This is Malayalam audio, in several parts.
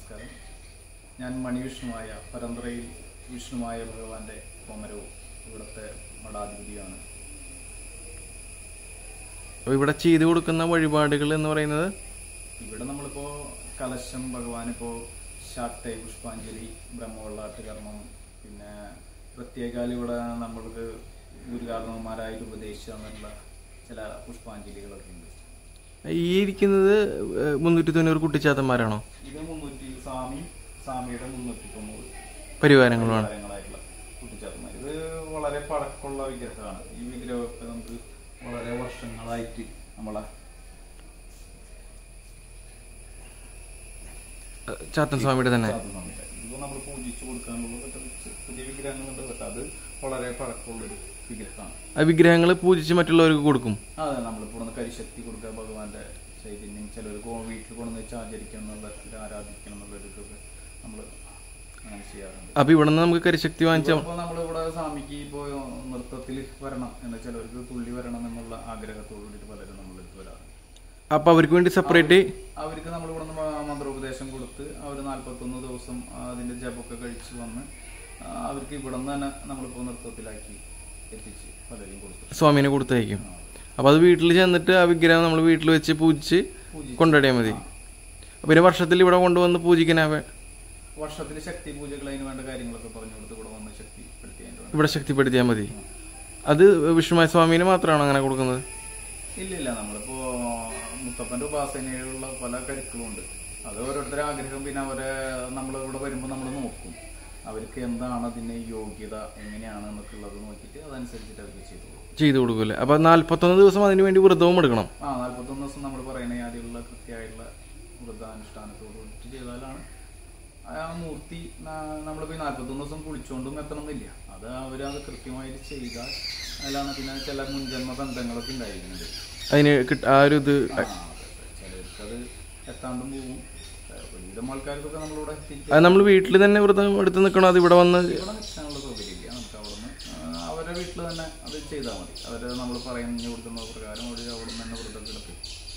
നമസ്കാരം ഞാൻ മണിവിഷ്ണുവായ പരമ്പരയിൽ വിഷ്ണുവായ ഭഗവാന്റെ കോമരവും ഇവിടുത്തെ മഠാധിപതിയാണ് അപ്പോൾ ഇവിടെ ചെയ്തു കൊടുക്കുന്ന വഴിപാടുകൾ എന്ന് പറയുന്നത് ഇവിടെ നമ്മളിപ്പോൾ കലശം ഭഗവാനിപ്പോൾ ശാക്തൈ പുഷ്പാഞ്ജലി ബ്രഹ്മവെള്ളാട്ട് കർമ്മം പിന്നെ പ്രത്യേകാൽ ഇവിടെ നമ്മൾക്ക് ഗുരുകാരണവന്മാരായിട്ട് ഉപദേശിച്ചു തന്നിട്ടുള്ള ചില പുഷ്പാഞ്ജലികളൊക്കെ ഉണ്ട് ഈ ഇരിക്കുന്നത് ഏഹ്, മുന്നൂറ്റി തൊണ്ണൂറ് കുട്ടിച്ചാത്തന്മാരാണോ ഇത് മുന്നൂറ്റി സ്വാമി സ്വാമിയുടെ മുന്നൂറ്റി തൊണ്ണൂറ് പരിവാരങ്ങളുമാണ് കാര്യങ്ങളായിട്ടുള്ള കുട്ടിച്ചാത്തന്മാർ ഇത് വളരെ പഴക്കമുള്ള വിഗ്രഹമാണ് ഈ വിഗ്രഹമൊക്കെ നമുക്ക് വളരെ വർഷങ്ങളായിട്ട് നമ്മളെ ഏഹ്, ചാത്തൻ സ്വാമിയുടെ തന്നെ സാധനമുണ്ട് ഇത് നമ്മൾ പൂജിച്ചു കൊടുക്കാനുള്ള കുറച്ച് പുതിയ വിഗ്രഹങ്ങളുണ്ട് പക്ഷെ അത് വളരെ പഴക്കമുള്ളൊരു വിഗ്രഹമാണ് ആ വിഗ്രഹങ്ങൾ പൂജിച്ച് മറ്റുള്ളവർക്ക് കൊടുക്കും അതെ നമ്മളിപ്പോൾ ഒന്ന് കരിശക്തി കൊടുക്കുക ഭഗവാന്റെ ചൈതന്യം ചിലർ വീട്ടിൽ കൊണ്ടുവന്ന് വെച്ച് ആചരിക്കണം എന്നുള്ള ഇത് ആരാധിക്കണം എന്നുള്ള ഒരു ഇതൊക്കെ നമ്മൾ അങ്ങനെ ചെയ്യാറുണ്ട് അപ്പോൾ ഇവിടെ നിന്ന് നമുക്ക് കരിശക്തി വാങ്ങിച്ചാൽ ഇപ്പോൾ നമ്മളിവിടെ സ്വാമിക്ക് ഇപ്പോൾ നൃത്തത്തിൽ വരണം എന്ന് ചിലർക്ക് തുള്ളി വരണം എന്നുള്ള ആഗ്രഹത്തോടു കൂടിയിട്ട് പലരും നമ്മളിലേക്ക് വരാറുണ്ട് അപ്പോൾ അവർക്ക് വേണ്ടി സെപ്പറേറ്റ് അവർക്ക് നമ്മൾ ഇവിടെ നിന്ന് മന്ത്രോപദേശം കൊടുത്ത് അവർ നാൽപ്പത്തൊന്ന് ദിവസം അതിന്റെ ജപമൊക്കെ കഴിച്ച് വന്ന് ആ, അവർക്ക് ഇവിടെ നിന്ന് തന്നെ നമ്മളിപ്പോൾ നൃത്തത്തിലാക്കി എത്തിച്ച് പലരെയും കൊടുത്തു സ്വാമിനെ കൊടുത്തയക്കും അപ്പോൾ അത് വീട്ടിൽ ചെന്നിട്ട് ആ വിഗ്രഹം നമ്മൾ വീട്ടിൽ വെച്ച് പൂജിച്ച് പൂജിച്ച്. കൊണ്ടുവരാൻ മതി പിന്നെ വർഷത്തിൽ ഇവിടെ കൊണ്ടുവന്ന് പൂജിക്കാനാ വേ- വർഷത്തിൽ ശക്തി പൂജകൾ അതിന് വേണ്ട കാര്യങ്ങളൊക്കെ പറഞ്ഞു കൊടുത്ത് ഇവിടെ വന്ന് ശക്തിപ്പെടുത്തി അതിന് വേണ്ട ഇവിടെ ശക്തിപ്പെടുത്തിയാൽ മതി അത് വിഷ്ണുമായ സ്വാമീനെ മാത്രമാണോ അങ്ങനെ കൊടുക്കുന്നത് ഇല്ല ഇല്ല നമ്മളിപ്പോ മുത്തപ്പന്റെ ഉപാസനയിലുള്ള പല കരുക്കളും ഉണ്ട് അത് ഓരോരുത്തരുടെ ആഗ്രഹം പിന്നെ അവരെ നമ്മൾ ഇവിടെ വരുമ്പോൾ നമ്മൾ നോക്കും അവർക്ക് എന്താണ് അതിന്റെ യോഗ്യത എങ്ങനെയാണ് എന്നൊക്കെ ഉള്ളത് നോക്കിയിട്ട് അതനുസരിച്ചിട്ട് അവർക്ക് ചെയ്തു കൊടുക്കും ചെയ്തു കൊടുക്കൂല്ലേ അപ്പോൾ നാൽപ്പത്തൊന്ന് ദിവസം അതിന് വേണ്ടി വ്രതവും എടുക്കണം ആ നാൽപ്പത്തൊന്ന് ദിവസം നമ്മൾ പറയുന്ന ആദ്യമുള്ള കൃത്യമായിട്ടുള്ള വ്രതാനുഷ്ഠാനത്തോട് കൂടിയിട്ട് ചെയ്താലാണ് ആ മൂർത്തി ന- നമ്മളിപ്പോ ഈ നാൽപ്പത്തൊന്ന് ദിവസം കുളിച്ചുകൊണ്ടും എത്തണമെന്നില്ല അത് അവരത് കൃത്യമായിട്ട് ചെയ്താൽ അതിലാണ് പിന്നെ ചില മുൻജന്മ ബന്ധങ്ങളൊക്കെ ഉണ്ടായിരിക്കുന്നത് അതിന് കിട്ട ആ ഒരു ഇത് ആ, അതെ, അതെ. ചിലർക്കത് എത്താണ്ടും പോവും ഒരുവിധം ആൾക്കാർക്കൊക്കെ നമ്മളിവിടെ എത്തിച്ച് അത് നമ്മൾ വീട്ടിൽ തന്നെ വ്രതം എടുത്ത് നിൽക്കണോ അത് ഇവിടെ വന്ന് ഇവിടെ നിൽക്കാനുള്ള സൗകര്യമില്ല നമുക്ക് അവിടുന്ന് ആ, അവരുടെ വീട്ടിൽ തന്നെ അത് ചെയ്താൽ മതി അവര് നമ്മൾ പറയുന്ന കൊടുക്കുന്ന പ്രകാരം അവർ അവിടെ നിന്ന് തന്നെ വ്രതം എടുത്ത്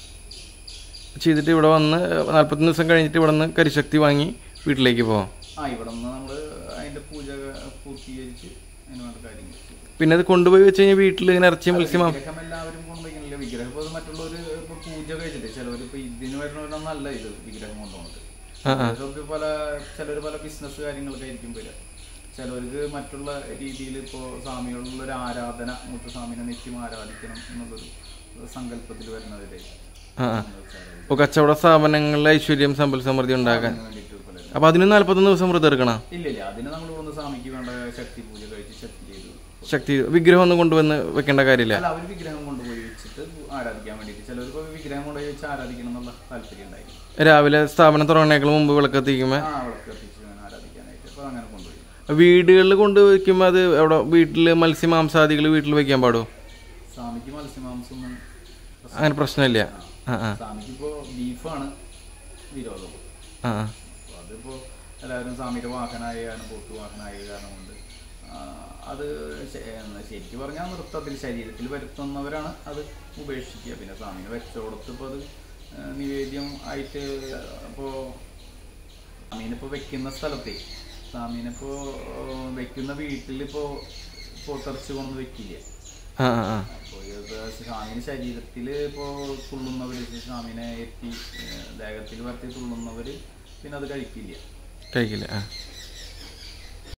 ചെയ്തിട്ട് ഇവിടെ വന്ന് നാൽപ്പത്തൊന്ന് ദിവസം കഴിഞ്ഞിട്ട് ഇവിടെ നിന്ന് കരിശക്തി വാങ്ങി വീട്ടിലേക്ക് പോവാം ആ ഇവിടെ നിന്ന് നമ്മൾ അതിന്റെ പൂജ പൂർത്തീകരിച്ച് അതിന് വേണ്ട കാര്യങ്ങൾ ചെയ്തു പിന്നെ അത് കൊണ്ടുപോയി വെച്ച് കഴിഞ്ഞാൽ വീട്ടിൽ ഇങ്ങനെ ഇറച്ചി മത്സ്യം വിഗ്രഹം എല്ലാവരും കൊണ്ടുപോയില്ല വിഗ്രഹം ഇപ്പോൾ മറ്റുള്ളവർ ഇപ്പൊ പൂജ കഴിച്ചിട്ട് ചിലവർ ഇപ്പൊ ഇതിന് വരുന്നവരൊന്നല്ല ഇത് വിഗ്രഹം കൊണ്ടുപോകുന്നത് ആ ആ ചിലർക്ക് പല ചിലർ പല ബിസിനസ് കാര്യങ്ങളൊക്കെ ആയിരിക്കും വരിക ചിലവർക്ക് മറ്റുള്ള രീതിയിൽ ഇപ്പോൾ സ്വാമിയോടുള്ള ഒരു ആരാധന നമുക്ക് സ്വാമിനെ നിത്യം ആരാധിക്കണം എന്നുള്ളൊരു സങ്കല്പത്തിൽ വരുന്നവരെ ആ ആ ഇപ്പോൾ കച്ചവട സ്ഥാപനങ്ങളിൽ ഐശ്വര്യം സമ്പൽ സമൃദ്ധി ഉണ്ടാക്കാൻ അതിന് വേണ്ടിയിട്ട് പലരും അപ്പോൾ അതിന് നാൽപ്പത്തൊന്ന് ദിവസം വ്രതം എടുക്കണം ഇല്ല ഇല്ല അതിന് നമ്മൾ ഇവിടുന്ന് സ്വാമിക്ക് വേണ്ട ശക്തി പൂജ കഴിച്ച് ശക്തി ചെയ്തു ശക്തി വിഗ്രഹം ഒന്നും കൊണ്ടുവന്ന് വെക്കേണ്ട കാര്യമില്ല അല്ല അവർ വിഗ്രഹം കൊണ്ടുപോയി വെച്ചിട്ട് ആരാധിക്കാൻ വേണ്ടിയിട്ട് ചിലർക്ക് വിഗ്രഹം കൊണ്ടുപോയി വെച്ച് ആരാധിക്കണം എന്നുള്ള താല്പര്യം ഉണ്ടായിരുന്നു രാവിലെ സ്ഥാപനം തുടങ്ങണേക്കാൾ മുമ്പ് വിളക്കെത്തിക്കുമ്പോൾ ആ വിളക്ക് കത്തിച്ച് വേണം ആരാധിക്കാനായിട്ട് അപ്പോൾ അങ്ങനെ കൊണ്ടുപോയി വീടുകളിൽ കൊണ്ട് വെക്കുമ്പോൾ അത് അവിടെ വീട്ടിൽ മത്സ്യമാംസാദികൾ വീട്ടിൽ വെക്കാൻ പാടുമോ സ്വാമിക്ക് മത്സ്യമാംസമൊന്നും അങ്ങനെ പ്രശ്നമില്ല ആ ആ സ്വാമിക്ക് ഇപ്പോൾ ബീഫാണ് വിരോധം ആ ആ. അപ്പോൾ അതിപ്പോൾ എല്ലാവരും സ്വാമിയുടെ വാഹനമായ കാരണം പോത്തു വാഹനമായ കാരണം കൊണ്ട് ആ, അത് ശ- എന്നാ ശരിക്കും പറഞ്ഞാൽ നൃത്തത്തിൽ ശരീരത്തിൽ വരുത്തുന്നവരാണ് അത് ഉപേക്ഷിക്കുക പിന്നെ സ്വാമിനെ വെച്ചോടത്ത് ഇപ്പോൾ അത് ആ, നിവേദ്യം ആയിട്ട് ഇപ്പോൾ സ്വാമീനിപ്പോൾ വെക്കുന്ന സ്ഥലത്തെ സ്വാമീനിപ്പോൾ വെക്കുന്ന വീട്ടിലിപ്പോൾ പോത്തിറച്ചി കൊണ്ടു വെക്കില്ല ആ ആ ആ അപ്പോൾ ഇത് സ്വാമിന് ശരീരത്തിൽ ഇപ്പോൾ തുള്ളുന്നവർ സ്വാമിനെ എത്തി ഏഹ് ദേഹത്തിൽ വരത്തി തുള്ളുന്നവർ പിന്നെ അത് കഴിക്കില്ല കഴിക്കില്ല ആ